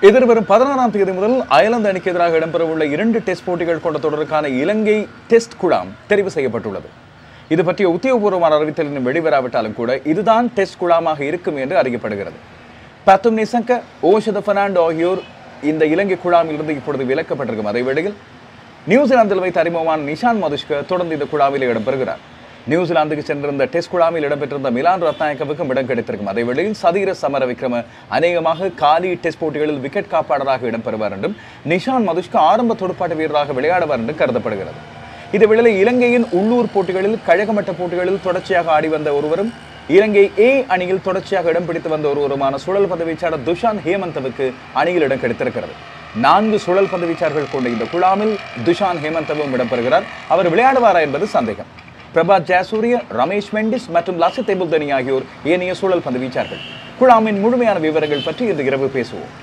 எதிர்வரும் பதினாறாம் தேதி முதல் அயர்லாந்து அணிக்கு எதிராக இடம்பெறவுள்ள இரண்டு டெஸ்ட் போட்டிகள் கொண்ட தொடருக்கான இலங்கை டெஸ்ட் குழாம் தெரிவு செய்யப்பட்டுள்ளது இது பற்றிய உத்தியோகபூர்வமான அறிவித்தல் இன்னும் வெளிவராவிட்டாலும் கூட இதுதான் டெஸ்ட் குழாமாக இருக்கும் என்று அறியப்படுகிறது பத்தும் நிசங்க ஓஷத பெர்னாண்டோ ஆகியோர் இந்த இலங்கை குழாமில் இருந்து இப்பொழுது விலக்கப்பட்டிருக்கும் அதே வேளையில் நியூசிலாந்தில் வைத்த அறிமுகமான நிஷான் மதுஷ்க தொடர்ந்து இந்த குழாமில் இடம்பெறுகிறார் நியூசிலாந்துக்கு சென்றிருந்த டெஸ்ட் குழாமில் இடம்பெற்றிருந்த மிலான் ரத்நாயக்கவுக்கும் இடம் கிடைத்திருக்கும் அதே வேளையில் சதீர சமர விக்ரம அநேகமாக காலி டெஸ்ட் போட்டிகளில் விக்கெட் காப்பாளராக இடம்பெறுவார் என்றும் நிஷான் மதுஷ்க ஆரம்ப துடுப்பாட்ட வீரராக விளையாடுவார் என்று கருதப்படுகிறது இதேவேளை இலங்கையின் உள்ளூர் போட்டிகளில் கழகமட்ட போட்டிகளில் தொடர்ச்சியாக ஆடி வந்த ஒருவரும் இலங்கை ஏ அணியில் தொடர்ச்சியாக இடம் பிடித்து வந்த ஒருவருமான சுழல் பதவீச்சாளர் துஷாந்த் ஹேமந்தவுக்கு அணியில் இடம் கிடைத்திருக்கிறது நான்கு சுழல் பதவீச்சாளர்கள் கொண்ட இந்த குழாமில் துஷாந்த் ஹேமந்தவும் இடம்பெறுகிறார் அவர் விளையாடுவாரா என்பது சந்தேகம் பிரபாத் ஜெயசூரிய ரமேஷ் மெண்டிஸ் மற்றும் லசித் தெபுல்தனி ஆகியோர் ஏனைய சூழல் பந்து வீச்சார்கள் குழாமின் முழுமையான விவரங்கள் பற்றி இன்று இரவு பேசுவோம்